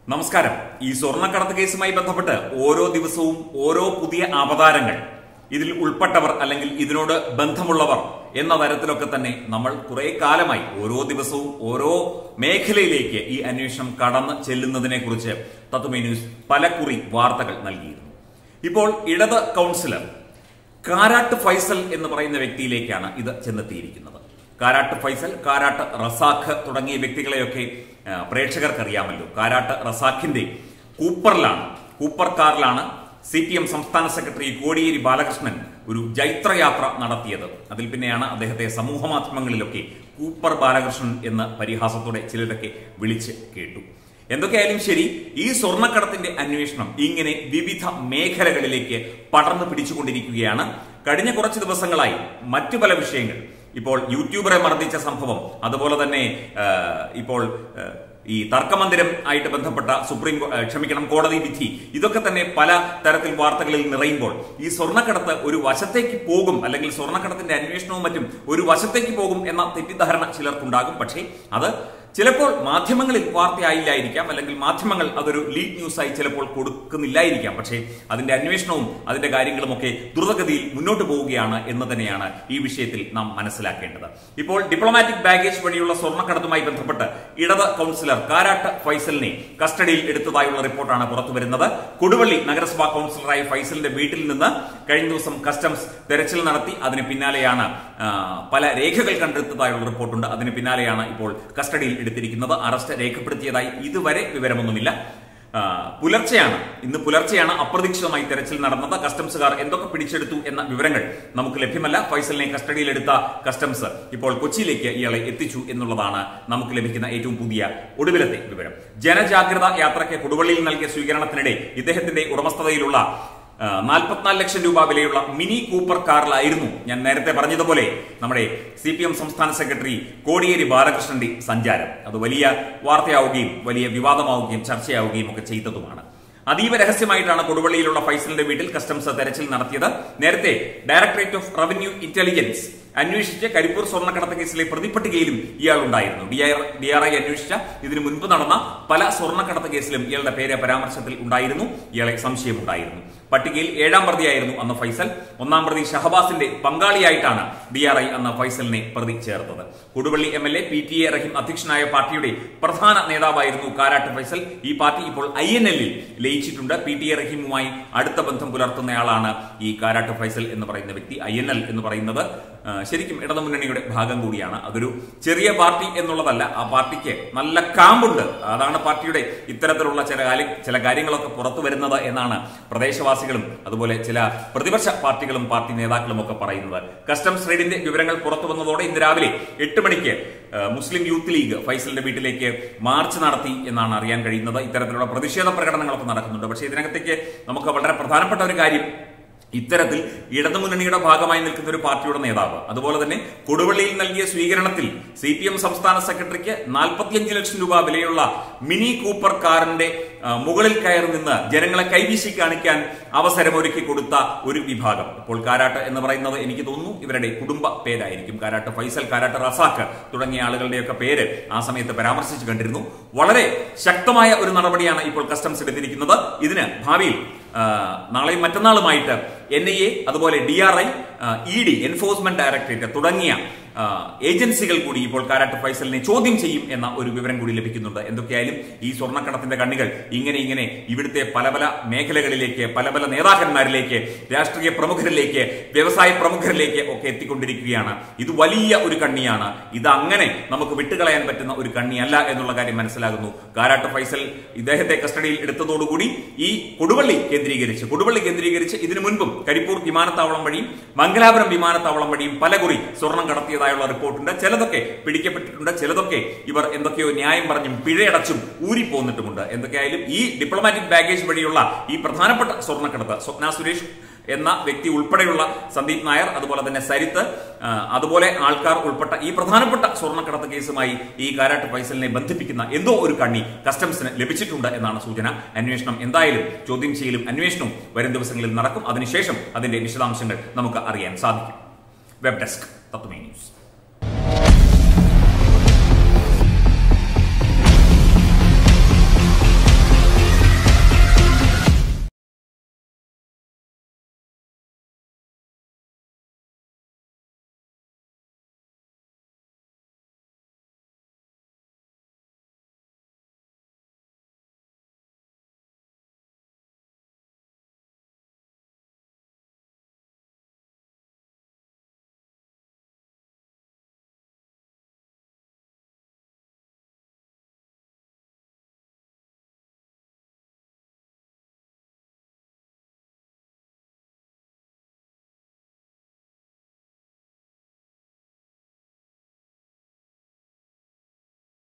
നമസ്കാരം ഈ സ്വർണ്ണക്കടത്ത് കേസുമായി ബന്ധപ്പെട്ട് ഓരോ ദിവസവും ഓരോ പുതിയ അവതാരങ്ങൾ ഇതിൽ ഉൾപ്പെട്ടവർ അല്ലെങ്കിൽ ഇതിനോട് ബന്ധമുള്ളവർ എന്ന തരത്തിലൊക്കെ തന്നെ നമ്മൾ കുറെ കാലമായി ഓരോ ദിവസവും ഓരോ മേഖലയിലേക്ക് ഈ അന്വേഷണം കടന്ന് ചെല്ലുന്നതിനെ കുറിച്ച് തത്വമേ ന്യൂസ് പലക്കുറി വാർത്തകൾ നൽകിയിരുന്നു ഇപ്പോൾ ഇടത് കൗൺസിലർ കാരാട്ട് ഫൈസൽ എന്ന് പറയുന്ന വ്യക്തിയിലേക്കാണ് ഇത് ചെന്നെത്തിയിരിക്കുന്നത് കാരാട്ട് ഫൈസൽ കാരാട്ട് റസാഖ് തുടങ്ങിയ വ്യക്തികളെയൊക്കെ ആ, പ്രേക്ഷകർക്ക് അറിയാമല്ലോ കാരാട്ട് റസാഖിന്റെ കൂപ്പറിലാണ് കൂപ്പർ കാറിലാണ് സി പി എം സംസ്ഥാന സെക്രട്ടറി കോടിയേരി ബാലകൃഷ്ണൻ ഒരു ജൈത്രയാത്ര നടത്തിയത് അതിൽ പിന്നെയാണ് അദ്ദേഹത്തെ സമൂഹ മാധ്യമങ്ങളിലൊക്കെ കൂപ്പർ ബാലകൃഷ്ണൻ എന്ന് പരിഹാസത്തോടെ ചിലരൊക്കെ വിളിച്ച് കേട്ടു എന്തൊക്കെയായാലും ശരി ഈ സ്വർണ്ണക്കടത്തിന്റെ അന്വേഷണം ഇങ്ങനെ വിവിധ മേഖലകളിലേക്ക് പടർന്നു പിടിച്ചുകൊണ്ടിരിക്കുകയാണ് കഴിഞ്ഞ കുറച്ച് ദിവസങ്ങളായി മറ്റു പല വിഷയങ്ങൾ ഇപ്പോൾ യൂട്യൂബറെ മർദ്ദിച്ച സംഭവം അതുപോലെ തന്നെ ആ, ഇപ്പോൾ ആ, ഈ തർക്കമന്ദിരം ആയിട്ട് ബന്ധപ്പെട്ട സുപ്രീം കോ- ആ, ക്ഷമിക്കണം കോടതി വിധി ഇതൊക്കെ തന്നെ പല തരത്തിൽ വാർത്തകളിൽ നിറയുമ്പോൾ ഈ സ്വർണ്ണക്കടത്ത് ഒരു വശത്തേക്ക് പോകും അല്ലെങ്കിൽ സ്വർണ്ണക്കടത്തിന്റെ അന്വേഷണവും മറ്റും ഒരു വശത്തേക്ക് പോകും എന്ന തെറ്റിദ്ധാരണ ചിലർക്കുണ്ടാകും പക്ഷേ അത് ചിലപ്പോൾ മാധ്യമങ്ങളിൽ വാർത്തയായില്ലായിരിക്കാം അല്ലെങ്കിൽ മാധ്യമങ്ങൾ അതൊരു ലീഡ് ന്യൂസായി ചിലപ്പോൾ കൊടുക്കുന്നില്ലായിരിക്കാം പക്ഷേ അതിന്റെ അന്വേഷണവും അതിന്റെ കാര്യങ്ങളുമൊക്കെ ദ്രുതഗതിയിൽ മുന്നോട്ട് പോവുകയാണ് എന്ന് തന്നെയാണ് ഈ വിഷയത്തിൽ നാം മനസ്സിലാക്കേണ്ടത് ഇപ്പോൾ ഡിപ്ലോമാറ്റിക് ബാഗേജ് വഴിയുള്ള സ്വർണ്ണക്കടത്തുമായി ബന്ധപ്പെട്ട് ഇടത് കൗൺസിലർ കാരാട്ട് ഫൈസലിനെ കസ്റ്റഡിയിൽ എടുത്തതായുള്ള റിപ്പോർട്ടാണ് പുറത്തുവരുന്നത് കൊടുവള്ളി നഗരസഭാ കൗൺസിലറായ ഫൈസലിന്റെ വീട്ടിൽ നിന്ന് കഴിഞ്ഞ ദിവസം കസ്റ്റംസ് തെരച്ചിൽ നടത്തി അതിന് പിന്നാലെയാണ് ആ, പല രേഖകൾ കണ്ടെടുത്തതായുള്ള റിപ്പോർട്ടുണ്ട് അതിന് പിന്നാലെയാണ് ഇപ്പോൾ കസ്റ്റഡിയിൽ എടുത്തിരിക്കുന്നത് അറസ്റ്റ് രേഖപ്പെടുത്തിയതായി ഇതുവരെ വിവരമൊന്നുമില്ല ആ, പുലർച്ചെയാണ് ഇന്ന് പുലർച്ചെയാണ് അപ്രതീക്ഷിതമായി തെരച്ചിൽ നടന്നത് കസ്റ്റംസുകാർ എന്തൊക്കെ പിടിച്ചെടുത്തു എന്ന വിവരങ്ങൾ നമുക്ക് ലഭ്യമല്ല ഫൈസലിനെ കസ്റ്റഡിയിലെടുത്ത കസ്റ്റംസ് ഇപ്പോൾ കൊച്ചിയിലേക്ക് ഇയാളെ എത്തിച്ചു എന്നുള്ളതാണ് നമുക്ക് ലഭിക്കുന്ന ഏറ്റവും പുതിയ ഒടുവിലത്തെ വിവരം ജനജാഗ്രത യാത്രയ്ക്ക് കൊടുവള്ളിയിൽ നൽകിയ സ്വീകരണത്തിനിടെ ഇദ്ദേഹത്തിന്റെ ഉടമസ്ഥതയിലുള്ള നാൽപ്പത്തിനാല് ലക്ഷം രൂപ വിലയുള്ള മിനി കൂപ്പർ കാറിലായിരുന്നു ഞാൻ നേരത്തെ പറഞ്ഞതുപോലെ നമ്മുടെ സി പി എം സംസ്ഥാന സെക്രട്ടറി കോടിയേരി ബാലകൃഷ്ണന്റെ സഞ്ചാരം അത് വലിയ വാർത്തയാവുകയും വലിയ വിവാദമാവുകയും ചർച്ചയാവുകയും ഒക്കെ ചെയ്തതുമാണ് അതീവ രഹസ്യമായിട്ടാണ് കൊടുവള്ളിയിലുള്ള ഫൈസലിന്റെ വീട്ടിൽ കസ്റ്റംസ് തെരച്ചിൽ നടത്തിയത് നേരത്തെ ഡയറക്ടറേറ്റ് ഓഫ് റവന്യൂ ഇന്റലിജൻസ് അന്വേഷിച്ച് കരിപ്പൂർ സ്വർണ്ണക്കടത്ത് കേസിലെ പ്രതിപട്ടികയിലും ഇയാൾ ഉണ്ടായിരുന്നു ഡി ആർ ഐ അന്വേഷിച്ച ഇതിനു മുൻപ് നടന്ന പല സ്വർണ്ണക്കടത്ത് കേസിലും ഇയാളുടെ പേര് പരാമർശത്തിൽ ഉണ്ടായിരുന്നു ഇയാളെ സംശയമുണ്ടായിരുന്നു പട്ടികയിൽ ഏഴാം പ്രതിയായിരുന്നു അന്ന് ഫൈസൽ ഒന്നാം പ്രതി ഷഹബാസിന്റെ പങ്കാളിയായിട്ടാണ് ഡി ആർ ഐ അന്ന് ഫൈസലിനെ പ്രതി ചേർത്തത് Koduvally M L A P T A Rahim അധ്യക്ഷനായ പാർട്ടിയുടെ പ്രധാന നേതാവായിരുന്നു കാരാട്ട് ഫൈസൽ ഈ പാർട്ടി ഇപ്പോൾ ഐ എൻ എല്ലിൽ ലയിച്ചിട്ടുണ്ട് പി ടി എ റഹീമുമായി അടുത്ത ബന്ധം പുലർത്തുന്നയാളാണ് ഈ കാരാട്ട് ഫൈസൽ എന്ന് പറയുന്ന വ്യക്തി ഐ എൻ എൽ എന്ന് പറയുന്നത് ആ, ശരിക്കും ഇടതുമുന്നണിയുടെ ഭാഗം കൂടിയാണ് അതൊരു ചെറിയ പാർട്ടി എന്നുള്ളതല്ല ആ പാർട്ടിക്ക് നല്ല കാമ്പുണ്ട് അതാണ് പാർട്ടിയുടെ ഇത്തരത്തിലുള്ള ചില കാര്യ- ചില കാര്യങ്ങളൊക്കെ പുറത്തു വരുന്നത് എന്നാണ് പ്രദേശവാസികളും അതുപോലെ ചില പ്രതിപക്ഷ പാർട്ടികളും പാർട്ടി നേതാക്കളും ഒക്കെ പറയുന്നത് കസ്റ്റംസ് റെയ്ഡിന്റെ വിവരങ്ങൾ പുറത്തു വന്നതോടെ ഇന്ന് രാവിലെ എട്ട് മണിക്ക് ആ, മുസ്ലിം യൂത്ത് ലീഗ് ഫൈസലിന്റെ വീട്ടിലേക്ക് മാർച്ച് നടത്തി എന്നാണ് അറിയാൻ കഴിയുന്നത് ഇത്തരത്തിലുള്ള പ്രതിഷേധ പ്രകടനങ്ങളൊക്കെ നടക്കുന്നുണ്ട് പക്ഷേ ഇതിനകത്തേക്ക് നമുക്ക് വളരെ പ്രധാനപ്പെട്ട ഒരു കാര്യം ഇത്തരത്തിൽ ഇടതുമുന്നണിയുടെ ഭാഗമായി നിൽക്കുന്ന ഒരു പാർട്ടിയുടെ നേതാവ് അതുപോലെ തന്നെ കൊടുവള്ളിയിൽ നൽകിയ സ്വീകരണത്തിൽ സി പി എം സംസ്ഥാന സെക്രട്ടറിക്ക് നാൽപ്പത്തിയഞ്ച് ലക്ഷം രൂപ വിലയുള്ള മിനി കൂപ്പർ കാറിന്റെ ആ, മുകളിൽ കയറി നിന്ന് ജനങ്ങളെ കൈവീശി കാണിക്കാൻ അവസരമൊരുക്കി കൊടുത്ത ഒരു വിഭാഗം ഇപ്പോൾ കാരാട്ട് എന്ന് പറയുന്നത് എനിക്ക് തോന്നുന്നു ഇവരുടെ കുടുംബ പേരായിരിക്കും കാരാട്ട് ഫൈസൽ കാരാട്ട് റസാഖ് തുടങ്ങിയ ആളുകളുടെയൊക്കെ പേര് ആ സമയത്ത് പരാമർശിച്ചു കണ്ടിരുന്നു വളരെ ശക്തമായ ഒരു നടപടിയാണ് ഇപ്പോൾ കസ്റ്റംസ് എടുത്തിരിക്കുന്നത് ഇതിന് ഭാവിയിൽ ആ, നാളെയും മറ്റന്നാളുമായിട്ട് എൻ ഐ എ അതുപോലെ D R I E D enforcement directorate തുടങ്ങിയ ആ, ഏജൻസികൾ കൂടി ഇപ്പോൾ കാരാട്ട് ഫൈസലിനെ ചോദ്യം ചെയ്യും എന്ന ഒരു വിവരം കൂടി ലഭിക്കുന്നുണ്ട് എന്തൊക്കെയായാലും ഈ സ്വർണ്ണക്കടത്തിന്റെ കണ്ണികൾ ഇങ്ങനെ ഇങ്ങനെ ഇവിടുത്തെ പല പല മേഖലകളിലേക്ക് പല പല നേതാക്കന്മാരിലേക്ക് രാഷ്ട്രീയ പ്രമുഖരിലേക്ക് വ്യവസായ പ്രമുഖരിലേക്ക് ഒക്കെ എത്തിക്കൊണ്ടിരിക്കുകയാണ് ഇത് വലിയ ഒരു കണ്ണിയാണ് ഇത് അങ്ങനെ നമുക്ക് വിട്ടുകളയാൻ പറ്റുന്ന ഒരു കണ്ണിയല്ല എന്നുള്ള കാര്യം മനസ്സിലാകുന്നു കാരാട്ട് ഫൈസൽ ഇദ്ദേഹത്തെ കസ്റ്റഡിയിൽ എടുത്തതോടുകൂടി ഈ കൊടുവള്ളി കേന്ദ്രീകരിച്ച് കൊടുവള്ളി കേന്ദ്രീകരിച്ച് ഇതിനു മുൻപും കരിപ്പൂർ വിമാനത്താവളം വഴിയും മംഗലാപുരം വിമാനത്താവളം വഴിയും പലകുറി സ്വർണം കടത്തിയതായുള്ള റിപ്പോർട്ടുണ്ട് ചിലതൊക്കെ പിടിക്കപ്പെട്ടിട്ടുണ്ട് ചിലതൊക്കെ ഇവർ എന്തൊക്കെയോ ന്യായം പറഞ്ഞും പിഴയടച്ചും ഊരിപ്പോന്നിട്ടുമുണ്ട് എന്തൊക്കെയായാലും ഈ ഡിപ്ലോമാറ്റിക് ബാഗേജ് വഴിയുള്ള ഈ പ്രധാനപ്പെട്ട സ്വർണ്ണക്കടത്ത് സ്വപ്ന സുരേഷ് എന്ന വ്യക്തി ഉൾപ്പെടെയുള്ള സന്ദീപ് നായർ അതുപോലെ തന്നെ സരിത്ത് ആ, അതുപോലെ ആൾക്കാർ ഉൾപ്പെട്ട ഈ പ്രധാനപ്പെട്ട സ്വർണ്ണക്കടത്ത് കേസുമായി ഈ കാരാട്ട് ഫൈസലിനെ ബന്ധിപ്പിക്കുന്ന എന്തോ ഒരു കണ്ണി കസ്റ്റംസിന് ലഭിച്ചിട്ടുണ്ട് എന്നാണ് സൂചന അന്വേഷണം എന്തായാലും ചോദ്യം ചെയ്യലും അന്വേഷണവും വരും ദിവസങ്ങളിൽ നടക്കും അതിനുശേഷം അതിന്റെ വിശദാംശങ്ങൾ നമുക്ക് അറിയാൻ സാധിക്കും വെബ് ഡെസ്ക് തത്വമേ ന്യൂസ്